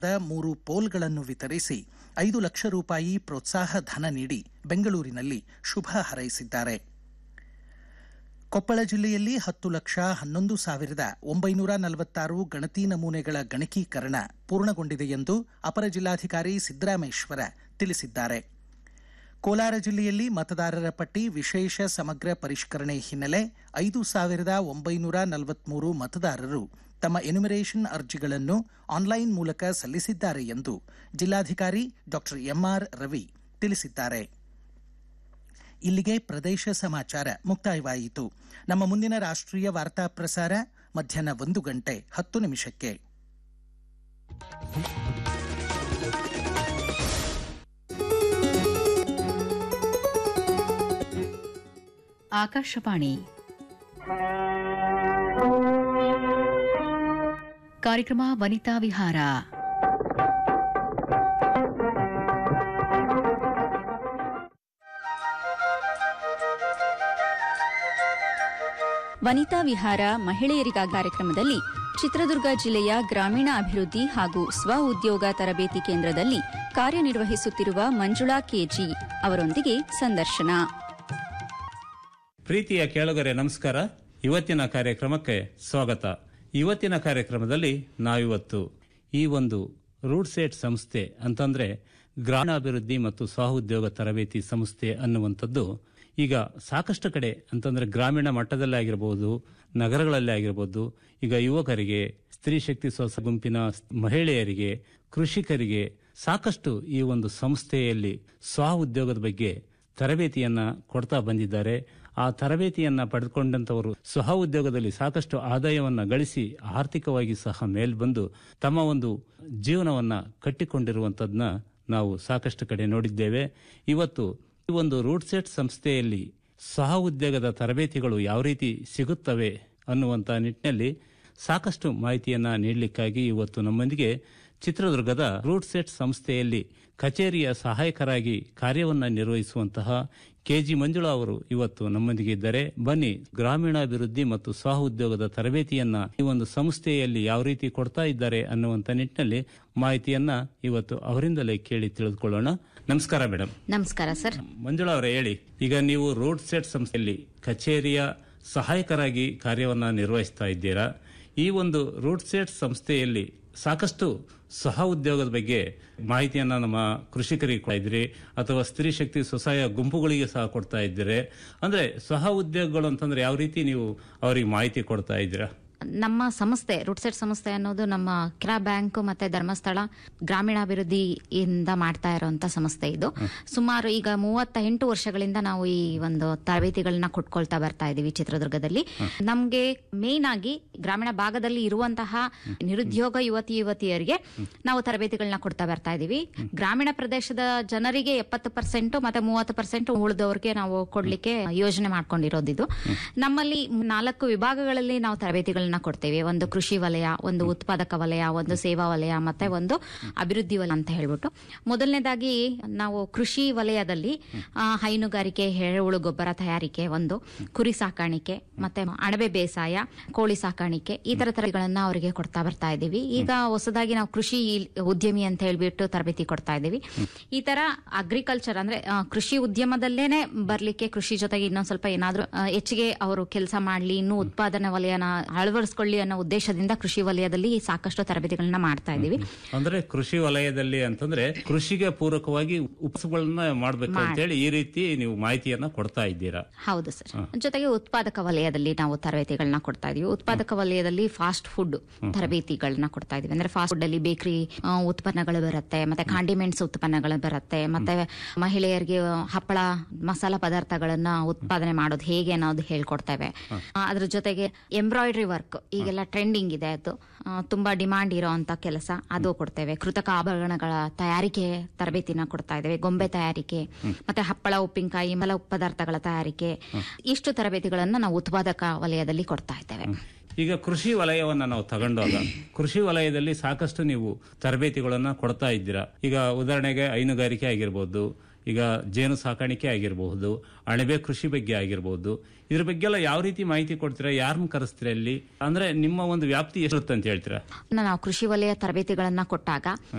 ಮೂರು ಪೋಲ್ಗಳನ್ನು ವಿತರಿಸಿ ಐದು ಲಕ್ಷ ರೂಪಾಯಿ ಪ್ರೋತ್ಸಾಹ ಧನ ನೀಡಿ ಬೆಂಗಳೂರಿನಲ್ಲಿ ಶುಭ ಹಾರೈಸಿದ್ದಾರೆ ಕೊಪ್ಪಳ ಜಿಲ್ಲೆಯಲ್ಲಿ ಹತ್ತು ಲಕ್ಷ ಹನ್ನೊಂದು ಸಾವಿರದ ಒಂಬೈನೂರ ನಲವತ್ತಾರು ಗಣತಿ ನಮೂನೆಗಳ ಗಣಕೀಕರಣ ಪೂರ್ಣಗೊಂಡಿದೆ ಎಂದು ಅಪರ ಜಿಲ್ಲಾಧಿಕಾರಿ ಸಿದ್ದರಾಮೇಶ್ವರ ತಿಳಿಸಿದ್ದಾರೆ ಕೋಲಾರ ಜಿಲ್ಲೆಯಲ್ಲಿ ಮತದಾರರ ಪಟ್ಟಿ ವಿಶೇಷ ಸಮಗ್ರ ಪರಿಷ್ಕರಣೆ ಹಿನ್ನೆಲೆ ಐದು ಸಾವಿರದ ಒಂಬೈನೂರ ನಲವತ್ಮೂರು ಮತದಾರರು ತಮ್ಮ ಎನ್ಯುಮರೇಷನ್ ಅರ್ಜಿಗಳನ್ನು ಆನ್ಲೈನ್ ಮೂಲಕ ಸಲ್ಲಿಸಿದ್ದಾರೆ ಎಂದು ಜಿಲ್ಲಾಧಿಕಾರಿ ಡಾಕ್ಟರ್ ಎಂಆರ್ ರವಿ ತಿಳಿಸಿದ್ದಾರೆ ಇಲ್ಲಿಗೆ ಪ್ರದೇಶ ಸಮಾಚಾರ ಮುಕ್ತಾಯವಾಯಿತು ನಮ್ಮ ಮುಂದಿನ ರಾಷ್ಟ್ರೀಯ ವಾರ್ತಾ ಪ್ರಸಾರ ಮಧ್ಯಾಹ್ನ ಒಂದು ಗಂಟೆ ಹತ್ತು ನಿಮಿಷಕ್ಕೆ ಆಕಾಶವಾಣಿ ಕಾರ್ಯಕ್ರಮ ವನಿತಾ ವಿಹಾರ ವನಿತಾ ವಿಹಾರ ಮಹಿಳೆಯರಿಗಾಗಿ ಕಾರ್ಯಕ್ರಮದಲ್ಲಿ ಚಿತ್ರದುರ್ಗ ಜಿಲ್ಲೆಯ ಗ್ರಾಮೀಣ ಅಭಿವೃದ್ಧಿ ಹಾಗೂ ಸ್ವ ಉದ್ಯೋಗ ತರಬೇತಿ ಕೇಂದ್ರದಲ್ಲಿ ಕಾರ್ಯನಿರ್ವಹಿಸುತ್ತಿರುವ ಮಂಜುಳಾ ಕೆಜಿ ಅವರೊಂದಿಗೆ ಸಂದರ್ಶನ ಪ್ರೀತಿಯ ಕೇಳುಗರೆ ನಮಸ್ಕಾರ ಇವತ್ತಿನ ಕಾರ್ಯಕ್ರಮಕ್ಕೆ ಸ್ವಾಗತ ಇವತ್ತಿನ ಕಾರ್ಯಕ್ರಮದಲ್ಲಿ ನಾವಿವತ್ತು ಈ ಒಂದು ರೂಟ್ ಸೆಟ್ ಸಂಸ್ಥೆ ಅಂತಂದ್ರೆ ಗ್ರಾಮೀಣಾಭಿವೃದ್ಧಿ ಮತ್ತು ಸ್ವಉದ್ಯೋಗ ತರಬೇತಿ ಸಂಸ್ಥೆ ಅನ್ನುವಂಥದ್ದು ಈಗ ಸಾಕಷ್ಟು ಕಡೆ ಅಂತಂದ್ರೆ ಗ್ರಾಮೀಣ ಮಟ್ಟದಲ್ಲೇ ಆಗಿರಬಹುದು ನಗರಗಳಲ್ಲೇ ಆಗಿರಬಹುದು ಈಗ ಯುವಕರಿಗೆ ಸ್ತ್ರೀ ಶಕ್ತಿ ಸ್ವಸ ಗುಂಪಿನ ಮಹಿಳೆಯರಿಗೆ ಕೃಷಿಕರಿಗೆ ಸಾಕಷ್ಟು ಈ ಒಂದು ಸಂಸ್ಥೆಯಲ್ಲಿ ಸ್ವ ಉದ್ಯೋಗದ ಬಗ್ಗೆ ತರಬೇತಿಯನ್ನ ಕೊಡ್ತಾ ಬಂದಿದ್ದಾರೆ ಆ ತರಬೇತಿಯನ್ನ ಪಡೆದುಕೊಂಡಂತವರು ಸ್ವಹ ಉದ್ಯೋಗದಲ್ಲಿ ಸಾಕಷ್ಟು ಆದಾಯವನ್ನ ಗಳಿಸಿ ಆರ್ಥಿಕವಾಗಿ ಸಹ ಮೇಲ್ಬಂದು ತಮ್ಮ ಒಂದು ಜೀವನವನ್ನ ಕಟ್ಟಿಕೊಂಡಿರುವಂತದ್ನ ನಾವು ಸಾಕಷ್ಟು ಕಡೆ ನೋಡಿದ್ದೇವೆ ಇವತ್ತು ಈ ಒಂದು ರೂಟ್ ಸೆಟ್ ಸಂಸ್ಥೆಯಲ್ಲಿ ಸಹ ಉದ್ಯೋಗದ ತರಬೇತಿಗಳು ಯಾವ ರೀತಿ ಸಿಗುತ್ತವೆ ಅನ್ನುವಂತ ನಿಟ್ಟಿನಲ್ಲಿ ಸಾಕಷ್ಟು ಮಾಹಿತಿಯನ್ನ ನೀಡಲಿಕ್ಕಾಗಿ ಇವತ್ತು ನಮ್ಮೊಂದಿಗೆ ಚಿತ್ರದುರ್ಗದ ರೂಟ್ ಸೆಟ್ ಸಂಸ್ಥೆಯಲ್ಲಿ ಕಚೇರಿಯ ಸಹಾಯಕರಾಗಿ ಕಾರ್ಯವನ್ನ ನಿರ್ವಹಿಸುವಂತಹ ಕೆಜಿ ಮಂಜುಳಾ ಅವರು ಇವತ್ತು ನಮ್ಮೊಂದಿಗೆ ಇದ್ದಾರೆ ಬನ್ನಿ ಗ್ರಾಮೀಣಾಭಿವೃದ್ಧಿ ಮತ್ತು ಸ್ವ ಉದ್ಯೋಗದ ತರಬೇತಿಯನ್ನ ಈ ಒಂದು ಸಂಸ್ಥೆಯಲ್ಲಿ ಯಾವ ರೀತಿ ಕೊಡ್ತಾ ಇದ್ದಾರೆ ಅನ್ನುವಂತ ನಿಟ್ಟಿನಲ್ಲಿ ಮಾಹಿತಿಯನ್ನ ಇವತ್ತು ಅವರಿಂದಲೇ ಕೇಳಿ ತಿಳಿದುಕೊಳ್ಳೋಣ ನಮಸ್ಕಾರ ಮೇಡಮ್ ನಮಸ್ಕಾರ ಸರ್ ಮಂಜುಳಾ ಅವರೇ ಹೇಳಿ ಈಗ ನೀವು ರೋಡ್ ಸೆಟ್ ಸಂಸ್ಥೆಯಲ್ಲಿ ಕಚೇರಿಯ ಸಹಾಯಕರಾಗಿ ಕಾರ್ಯವನ್ನ ನಿರ್ವಹಿಸ್ತಾ ಇದ್ದೀರಾ ಈ ಒಂದು ರೋಡ್ ಸೆಟ್ ಸಂಸ್ಥೆಯಲ್ಲಿ ಸಾಕಷ್ಟು ಸಹ ಉದ್ಯೋಗದ ಬಗ್ಗೆ ಮಾಹಿತಿಯನ್ನ ನಮ್ಮ ಕೃಷಿಕರಿಗೆ ಕೊಡ್ತಾ ಇದ್ರಿ ಅಥವಾ ಸ್ತ್ರೀ ಶಕ್ತಿ ಸ್ವಸಹಾಯ ಗುಂಪುಗಳಿಗೆ ಸಹ ಕೊಡ್ತಾ ಇದ್ದೀರಿ ಅಂದ್ರೆ ಸಹ ಉದ್ಯೋಗಗಳು ಅಂತಂದ್ರೆ ಯಾವ ರೀತಿ ನೀವು ಅವರಿಗೆ ಮಾಹಿತಿ ಕೊಡ್ತಾ ಇದ್ದೀರಾ ನಮ್ಮ ಸಂಸ್ಥೆ ರೂಟ್ಸೆಟ್ ಸಂಸ್ಥೆ ಅನ್ನೋದು ನಮ್ಮ ಕೆನರಾ ಬ್ಯಾಂಕ್ ಮತ್ತೆ ಧರ್ಮಸ್ಥಳ ಗ್ರಾಮೀಣಾಭಿವೃದ್ಧಿಯಿಂದ ಮಾಡ್ತಾ ಇರುವಂತ ಸಂಸ್ಥೆ ಇದು ಸುಮಾರು ಈಗ ಮೂವತ್ತ ಎಂಟು ವರ್ಷಗಳಿಂದ ನಾವು ಈ ಒಂದು ತರಬೇತಿಗಳನ್ನ ಕೊಟ್ಕೊಳ್ತಾ ಬರ್ತಾ ಇದೀವಿ ಚಿತ್ರದುರ್ಗದಲ್ಲಿ ನಮ್ಗೆ ಮೇನ್ ಆಗಿ ಗ್ರಾಮೀಣ ಭಾಗದಲ್ಲಿ ಇರುವಂತಹ ನಿರುದ್ಯೋಗ ಯುವತಿ ಯುವತಿಯರಿಗೆ ನಾವು ತರಬೇತಿಗಳನ್ನ ಕೊಡ್ತಾ ಬರ್ತಾ ಇದೀವಿ ಗ್ರಾಮೀಣ ಪ್ರದೇಶದ ಜನರಿಗೆ ಎಪ್ಪತ್ತು ಪರ್ಸೆಂಟ್ ಮತ್ತೆ ಮೂವತ್ತು ಪರ್ಸೆಂಟ್ ಉಳಿದವ್ರಿಗೆ ನಾವು ಕೊಡ್ಲಿಕ್ಕೆ ಯೋಜನೆ ಮಾಡ್ಕೊಂಡಿರೋದಿದು ನಮ್ಮಲ್ಲಿ ನಾಲ್ಕು ವಿಭಾಗಗಳಲ್ಲಿ ನಾವು ತರಬೇತಿಗಳನ್ನ ಕೊಡ್ತೇವೆ ಒಂದು ಕೃಷಿ ವಲಯ ಒಂದು ಉತ್ಪಾದಕ ವಲಯ ಒಂದು ಸೇವಾ ವಲಯ ಮತ್ತೆ ಒಂದು ಅಭಿವೃದ್ಧಿ ವಲಯ ಅಂತ ಹೇಳ್ಬಿಟ್ಟು ಮೊದಲನೇದಾಗಿ ನಾವು ಕೃಷಿ ವಲಯದಲ್ಲಿ ಆ, ಹೈನುಗಾರಿಕೆ ಎರೆಹುಳು ಗೊಬ್ಬರ ತಯಾರಿಕೆ ಒಂದು ಕುರಿ ಸಾಕಾಣಿಕೆ ಮತ್ತೆ ಅಣಬೆ ಬೇಸಾಯ ಕೋಳಿ ಸಾಕಾಣಿಕೆ ಈ ತರ ತರಗಳನ್ನ ಅವರಿಗೆ ಕೊಡ್ತಾ ಬರ್ತಾ ಇದ್ದೀವಿ ಈಗ ಹೊಸದಾಗಿ ನಾವು ಕೃಷಿ ಉದ್ಯಮಿ ಅಂತ ಹೇಳ್ಬಿಟ್ಟು ತರಬೇತಿ ಕೊಡ್ತಾ ಇದ್ದೀವಿ ಈ ತರ ಅಗ್ರಿಕಲ್ಚರ್ ಅಂದ್ರೆ ಆ, ಕೃಷಿ ಉದ್ಯಮದಲ್ಲೇನೆ ಬರ್ಲಿಕ್ಕೆ ಕೃಷಿ ಜೊತೆಗೆ ಇನ್ನೊಂದ್ ಸ್ವಲ್ಪ ಏನಾದ್ರೂ ಆ, ಹೆಚ್ಚಿಗೆ ಅವರು ಕೆಲಸ ಮಾಡ್ಲಿ ಇನ್ನೂ ಉತ್ಪಾದನಾ ವಲಯನ ಅಳವಡಿಸ್ಕೊಳ್ಳಿ ಅನ್ನೋ ಉದ್ದೇಶದಿಂದ ಕೃಷಿ ವಲಯದಲ್ಲಿ ಸಾಕಷ್ಟು ತರಬೇತಿಗಳನ್ನ ಮಾಡ್ತಾ ಇದ್ದೀವಿ ಅಂದ್ರೆ ಕೃಷಿ ವಲಯದಲ್ಲಿ ಅಂತಂದ್ರೆ ಕೃಷಿಗೆ ಪೂರಕವಾಗಿ ಉಪಸಗಳನ್ನ ಮಾಡ್ಬೇಕು ಅಂತೇಳಿ ಈ ರೀತಿ ನೀವು ಮಾಹಿತಿಯನ್ನ ಕೊಡ್ತಾ ಇದ್ದೀರಾ ಹೌದು ಸರ್ ಜೊತೆಗೆ ಉತ್ಪಾದಕ ವಲಯದಲ್ಲಿ ನಾವು ತರಬೇತಿಗಳನ್ನ ಕೊಡ್ತಾ ಇದೀವಿ ಉತ್ಪಾದಕ ವಲಯದಲ್ಲಿ ಫಾಸ್ಟ್ ಫುಡ್ ತರಬೇತಿಗಳನ್ನ ಕೊಡ್ತಾ ಇದೀವಿ ಅಂದ್ರೆ ಫಾಸ್ಟ್ ಫುಡ್ ಅಲ್ಲಿ ಬೇಕರಿ ಉತ್ಪನ್ನಗಳು ಬರುತ್ತೆ ಮತ್ತೆ ಕಾಂಡಿಮೆಂಟ್ಸ್ ಉತ್ಪನ್ನಗಳು ಬರುತ್ತೆ ಮತ್ತೆ ಮಹಿಳೆಯರಿಗೆ ಹಪ್ಪಳ ಮಸಾಲ ಪದಾರ್ಥಗಳನ್ನ ಉತ್ಪಾದನೆ ಮಾಡೋದು ಹೇಗೆ ಅನ್ನೋದು ಹೇಳ್ಕೊಡ್ತೇವೆ ಆ, ಅದ್ರ ಜೊತೆಗೆ ಎಂಬ್ರಾಯ್ಡ್ರಿ ವರ್ಕ್ ಈಗೆಲ್ಲ ಟ್ರೆಂಡಿಂಗ್ ಇದೆ ಅದು ಆ, ತುಂಬಾ ಡಿಮಾಂಡ್ ಇರೋಂತ ಕೆಲಸ ಅದು ಕೊಡ್ತೇವೆ ಕೃತಕ ಆಭರಣಗಳ ತಯಾರಿಕೆ ತರಬೇತಿನ ಕೊಡ್ತಾ ಇದ್ದೇವೆ ಗೊಂಬೆ ತಯಾರಿಕೆ ಮತ್ತೆ ಹಪ್ಪಳ ಉಪ್ಪಿನಕಾಯಿ ಮಲ ಪದಾರ್ಥಗಳ ತಯಾರಿಕೆ ಇಷ್ಟು ತರಬೇತಿಗಳನ್ನ ನಾವು ಉತ್ಪಾದಕ ವಲಯದಲ್ಲಿ ಕೊಡ್ತಾ ಇದ್ದೇವೆ ಈಗ ಕೃಷಿ ವಲಯವನ್ನ ನಾವು ತಗೊಂಡಾಗ ಕೃಷಿ ವಲಯದಲ್ಲಿ ಸಾಕಷ್ಟು ನೀವು ತರಬೇತಿಗಳನ್ನ ಕೊಡ್ತಾ ಇದ್ದೀರಾ ಈಗ ಉದಾಹರಣೆಗೆ ಹೈನುಗಾರಿಕೆ ಆಗಿರ್ಬೋದು ಈಗ ಜೇನು ಸಾಕಾಣಿಕೆ ಆಗಿರಬಹುದು ಅಣಬೆ ಕೃಷಿ ಬಗ್ಗೆ ಆಗಿರ್ಬೋದು ಇದ್ರ ಬಗ್ಗೆ ಎಲ್ಲ ಯಾವ ರೀತಿ ಮಾಹಿತಿ ಕೊಡ್ತೀರಾ ಯಾರನ್ನ ಕರೆಸ್ತೀರಾ ಅಲ್ಲಿ ಅಂದ್ರೆ ನಿಮ್ಮ ಒಂದು ವ್ಯಾಪ್ತಿ ಎಷ್ಟಿರುತ್ತೆ ಅಂತ ಹೇಳ್ತೀರಾ ನಾವು ಕೃಷಿ ವಲಯ ತರಬೇತಿಗಳನ್ನ ಕೊಟ್ಟಾಗ